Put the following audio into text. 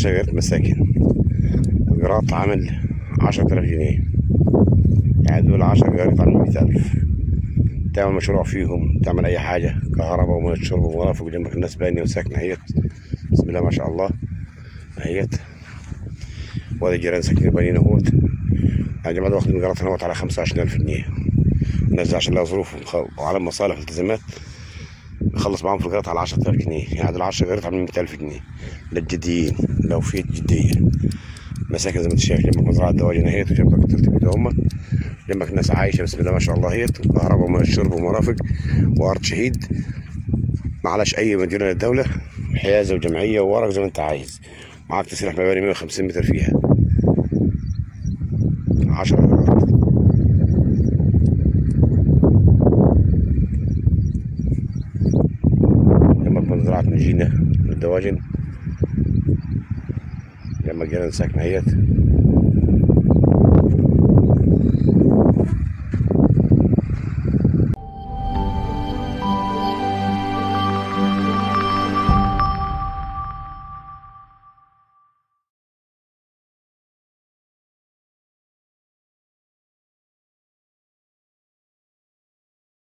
عشرة جرات مساكن الجراط عامل عشرة آلاف جنيه يعني دول عشرة جرات عامل مية ألف تعمل مشروع فيهم تعمل أي حاجة كهرباء ومية شرب ومرافق جنبك الناس بانية وساكنة اهيت بسم الله ما شاء الله اهيت وادي جيران ساكنين بانيين اهوت يا جماعة ده واخدين الجراط هنا على خمسة وعشرين ألف جنيه الناس دي عشان لها ظروف وخ- وعلى مصالح والتزامات بخلص معاهم في الجرات على 10000 جنيه يعني دول 10 جرات عاملين 100000 جنيه للجديين لو في جديه مساكن زي ما انت شايف جنبك مزرعه دواجن اهيت وجنبك تلت بيت هم جنبك ناس عايشه بسم الله ما شاء الله اهيت وكهرباء وميه شرب ومرافق وارض شهيد معلاش اي مدينه للدوله حيازه وجمعيه وورق زي ما انت عايز معاك تسريح مباني 150 متر فيها 10 جرات جنبك مزرعه نجينه للدواجن جنبك جيران ساكنه اهيت